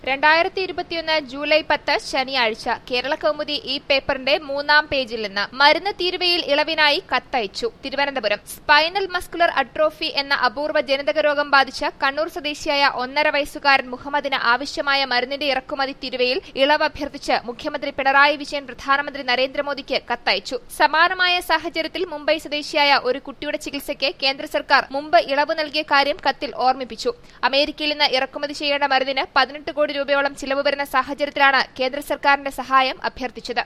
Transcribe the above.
രണ്ടായിരത്തി ഇരുപത്തിയൊന്ന് ജൂലൈ പത്ത് ശനിയാഴ്ച കേരള കൗമുദി ഈ പേപ്പറിന്റെ മൂന്നാം പേജിൽ നിന്ന് മരുന്ന് തീരുവയിൽ ഇളവിനായി കത്തയച്ചു തിരുവനന്തപുരം സ്പൈനൽ മസ്കുലർ അട്രോഫി എന്ന അപൂർവ ജനിതക രോഗം ബാധിച്ച കണ്ണൂർ സ്വദേശിയായ ഒന്നര വയസ്സുകാരൻ മുഹമ്മദിന് ആവശ്യമായ മരുന്നിന്റെ ഇറക്കുമതി തീരുവയിൽ ഇളവ് അഭ്യർത്ഥിച്ച് മുഖ്യമന്ത്രി പിണറായി വിജയൻ പ്രധാനമന്ത്രി നരേന്ദ്രമോദിക്ക് കത്തയച്ചു സമാനമായ സാഹചര്യത്തിൽ മുംബൈ സ്വദേശിയായ ഒരു കുട്ടിയുടെ ചികിത്സയ്ക്ക് കേന്ദ്ര സർക്കാർ മുമ്പ് ഇളവ് നൽകിയ കാര്യം കത്തിൽ ഓർമ്മിപ്പിച്ചു അമേരിക്കയിൽ നിന്ന് ഇറക്കുമതി ചെയ്യേണ്ട മരുന്നിന് പതിനെട്ട് കോടി രൂപയോളം ചിലവ് വരുന്ന സാഹചര്യത്തിലാണ് കേന്ദ്ര സർക്കാരിന്റെ സഹായം അഭ്യർത്ഥിച്ചത്